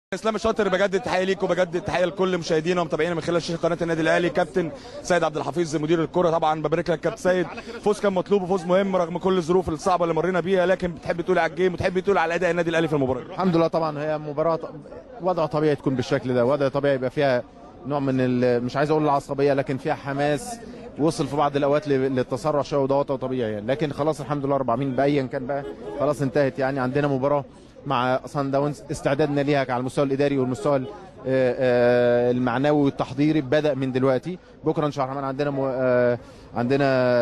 اسلام الشاطر بجدد تحيه ليك وبجدد تحيه لكل مشاهدينا ومتابعينا من خلال شاشه قناه النادي الاهلي كابتن سيد عبد الحفيظ مدير الكره طبعا ببارك لك كابتن سيد فوز كان مطلوب وفوز مهم رغم كل الظروف الصعبه اللي مرينا بيها لكن بتحب تقول على الجيم وتحب تقول على اداء النادي الاهلي في المباراه الحمد لله طبعا هي مباراه وضع طبيعي تكون بالشكل ده وضع طبيعي يبقى فيها نوع من ال- مش عايز اقول العصبيه لكن فيها حماس وصل في بعض الاوقات ل- للتسرع شويه وده وضع طبيعي يعني. لكن خلاص الحمد لله 400 بايا كان بقى خلاص انتهت يعني عندنا مباراه مع سان داونز استعدادنا ليها على المستوى الاداري والمستوى ال- آه، آه، المعنوي والتحضيري بدا من دلوقتي بكره ان شاء الله الرحمن عندنا مو- آه، عندنا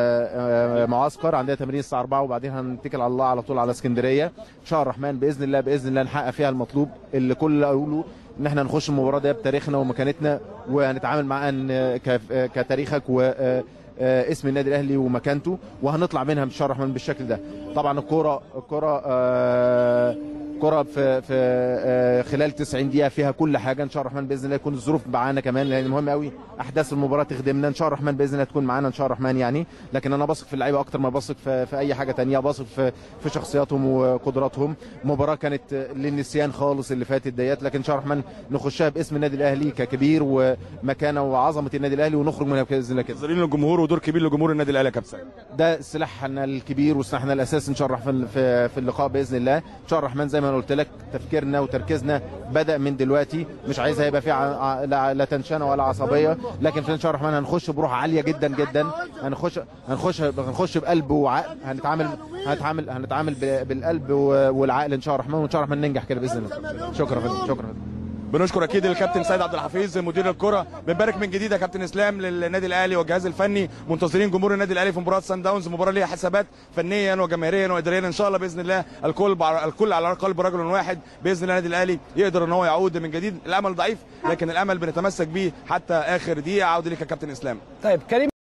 آه، معسكر عندنا تمرين الساعه 4 وبعدين هنتكل على الله على طول على اسكندريه ان شاء الله الرحمن باذن الله باذن الله نحقق فيها المطلوب اللي كل اللي اقوله ان احنا نخش المباراه دي بتاريخنا ومكانتنا وهنتعامل معاها إن ك- كتاريخك و آه، آه، اسم النادي الاهلي ومكانته وهنطلع منها ان شاء الله الرحمن بالشكل ده طبعا الكوره الكوره آه، كرة في في آه، خلال 90 دقيقة فيها كل حاجة إن شاء الله الرحمن بإذن الله يكون الظروف معانا كمان لأن مهم قوي أحداث المباراة تخدمنا إن شاء الله الرحمن بإذن الله تكون معانا إن شاء الله الرحمن يعني لكن أنا بثق في اللعيبة أكتر ما بثق في, في أي حاجة تانية بثق في في شخصياتهم وقدراتهم مباراة كانت للنسيان خالص اللي فاتت ديت لكن إن شاء الله الرحمن نخشها باسم النادي الأهلي ككبير ومكانة وعظمة النادي الأهلي ونخرج منها بإذن الله كده منتظرين الجمهور ودور كبير لجمهور النادي الاهلي يا كابتن سيد ده سلاحنا الكبير وسلاحنا الاساسي ان شاء الله الرحمن في في اللقاء باذن الله ان شاء الله الرحمن زي ما أنا قلت لك تفكيرنا وتركيزنا بدا من دلوقتي مش عايزها يبقى في ع- لا, لا تنشنه ولا عصبيه لكن في ان شاء الله الرحمن هنخش بروح عاليه جدا جدا هنخش هنخش هنخش بقلب وعقل هنتعامل هنتعامل هنتعامل ب- بالقلب و- والعقل ان شاء الله الرحمن وان شاء الله الرحمن ننجح كده باذن الله شكرا يا فندم شكرا يا فندم. بنشكر اكيد الكابتن سيد عبد الحفيظ مدير الكره بنبارك من جديد يا كابتن اسلام للنادي الاهلي والجهاز الفني منتظرين جمهور النادي الاهلي في مباراه سان داونز مباراه ليها حسابات فنيا وجماهيريا واداريا ان شاء الله باذن الله الكل بع- الكل على قلب رجل واحد باذن الله النادي الاهلي يقدر ان هو يعود من جديد الامل ضعيف لكن الامل بنتمسك بيه حتى اخر دقيقه عوده ليك يا كابتن اسلام طيب كريم